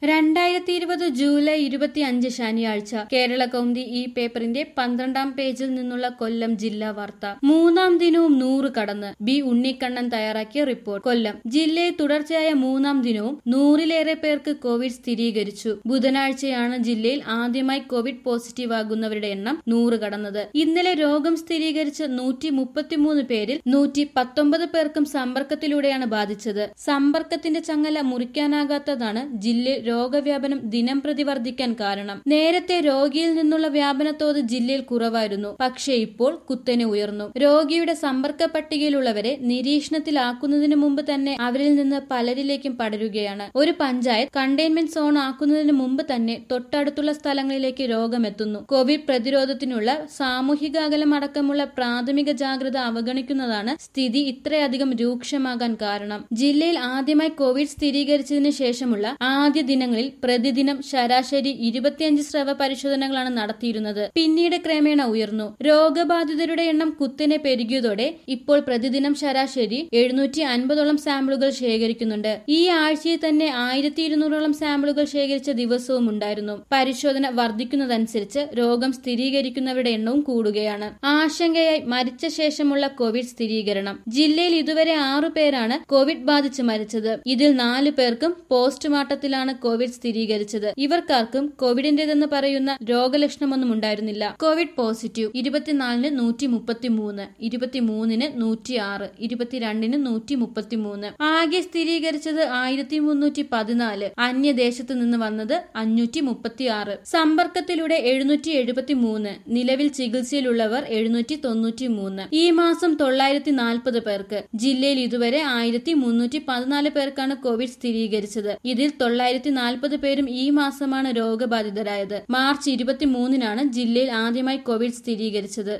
രണ്ടായിരത്തി ഇരുപത് ജൂലൈ ഇരുപത്തിയഞ്ച് ശനിയാഴ്ച കേരള കൗമുദി ഈ പേപ്പറിന്റെ പന്ത്രണ്ടാം പേജിൽ നിന്നുള്ള കൊല്ലം ജില്ലാ വാർത്ത മൂന്നാം ദിനവും നൂറ് കടന്ന് ബി ഉണ്ണിക്കണ്ണൻ തയ്യാറാക്കിയ റിപ്പോർട്ട് കൊല്ലം ജില്ലയിൽ തുടർച്ചയായ മൂന്നാം ദിനവും നൂറിലേറെ പേർക്ക് കോവിഡ് സ്ഥിരീകരിച്ചു ബുധനാഴ്ചയാണ് ജില്ലയിൽ ആദ്യമായി കോവിഡ് പോസിറ്റീവ് ആകുന്നവരുടെ എണ്ണം നൂറ് കടന്നത് ഇന്നലെ രോഗം സ്ഥിരീകരിച്ച നൂറ്റി മുപ്പത്തിമൂന്ന് പേരിൽ നൂറ്റി പത്തൊമ്പത് പേർക്കും സമ്പർക്കത്തിലൂടെയാണ് ബാധിച്ചത് സമ്പർക്കത്തിന്റെ ചങ്ങല മുറിക്കാനാകാത്തതാണ് ജില്ലയിൽ രോഗവ്യാപനം ദിനം പ്രതി വർദ്ധിക്കാൻ കാരണം നേരത്തെ രോഗിയിൽ നിന്നുള്ള വ്യാപനത്തോത് ജില്ലയിൽ കുറവായിരുന്നു പക്ഷേ ഇപ്പോൾ കുത്തനെ ഉയർന്നു രോഗിയുടെ സമ്പർക്ക പട്ടികയിലുള്ളവരെ നിരീക്ഷണത്തിലാക്കുന്നതിന് മുമ്പ് തന്നെ അവരിൽ നിന്ന് പലരിലേക്കും പടരുകയാണ് ഒരു പഞ്ചായത്ത് കണ്ടെയ്ൻമെന്റ് സോൺ ആക്കുന്നതിന് മുമ്പ് തന്നെ തൊട്ടടുത്തുള്ള സ്ഥലങ്ങളിലേക്ക് രോഗമെത്തുന്നു കോവിഡ് പ്രതിരോധത്തിനുള്ള സാമൂഹിക അകലം അടക്കമുള്ള പ്രാഥമിക ജാഗ്രത അവഗണിക്കുന്നതാണ് സ്ഥിതി ഇത്രയധികം രൂക്ഷമാകാൻ കാരണം ജില്ലയിൽ ആദ്യമായി കോവിഡ് സ്ഥിരീകരിച്ചതിന് ശേഷമുള്ള ആദ്യ ദിനങ്ങളിൽ പ്രതിദിനം ശരാശരി ഇരുപത്തിയഞ്ച് സ്രവ പരിശോധനകളാണ് നടത്തിയിരുന്നത് പിന്നീട് ക്രമേണ ഉയർന്നു രോഗബാധിതരുടെ എണ്ണം കുത്തിനെ പെരുകിയതോടെ ഇപ്പോൾ പ്രതിദിനം ശരാശരി എഴുന്നൂറ്റി അൻപതോളം സാമ്പിളുകൾ ശേഖരിക്കുന്നുണ്ട് ഈ ആഴ്ചയിൽ തന്നെ ആയിരത്തി ഇരുന്നൂറോളം സാമ്പിളുകൾ ശേഖരിച്ച ദിവസവും ഉണ്ടായിരുന്നു പരിശോധന വർദ്ധിക്കുന്നതനുസരിച്ച് രോഗം സ്ഥിരീകരിക്കുന്നവരുടെ എണ്ണവും കൂടുകയാണ് ആശങ്കയായി മരിച്ച ശേഷമുള്ള കോവിഡ് സ്ഥിരീകരണം ജില്ലയിൽ ഇതുവരെ ആറു പേരാണ് കോവിഡ് ബാധിച്ച് മരിച്ചത് ഇതിൽ നാലു പേർക്കും പോസ്റ്റ്മോർട്ടത്തിലാണ് കോവിഡ് സ്ഥിരീകരിച്ചത് ഇവർക്കാർക്കും കോവിഡിന്റേതെന്ന് പറയുന്ന രോഗലക്ഷണമൊന്നും ഉണ്ടായിരുന്നില്ല കോവിഡ് പോസിറ്റീവ് ഇരുപത്തിനാലിന് നൂറ്റി മുപ്പത്തിമൂന്ന് ഇരുപത്തിമൂന്നിന് നൂറ്റി ആറ് ഇരുപത്തിരണ്ടിന് നൂറ്റി മുപ്പത്തിമൂന്ന് ആകെ സ്ഥിരീകരിച്ചത് ആയിരത്തി മുന്നൂറ്റി പതിനാല് അന്യദേശത്ത് നിന്ന് വന്നത് അഞ്ഞൂറ്റി മുപ്പത്തി ആറ് സമ്പർക്കത്തിലൂടെ എഴുന്നൂറ്റി എഴുപത്തി മൂന്ന് നിലവിൽ ചികിത്സയിലുള്ളവർ എഴുന്നൂറ്റി തൊണ്ണൂറ്റി മൂന്ന് ഈ മാസം തൊള്ളായിരത്തി നാൽപ്പത് പേർക്ക് ജില്ലയിൽ ഇതുവരെ ആയിരത്തി മുന്നൂറ്റി പതിനാല് പേർക്കാണ് കോവിഡ് സ്ഥിരീകരിച്ചത് ഇതിൽ തൊള്ളായിരത്തി നാൽപ്പത് പേരും ഈ മാസമാണ് രോഗബാധിതരായത് മാർച്ച് ഇരുപത്തിമൂന്നിനാണ് ജില്ലയിൽ ആദ്യമായി കോവിഡ് സ്ഥിരീകരിച്ചത്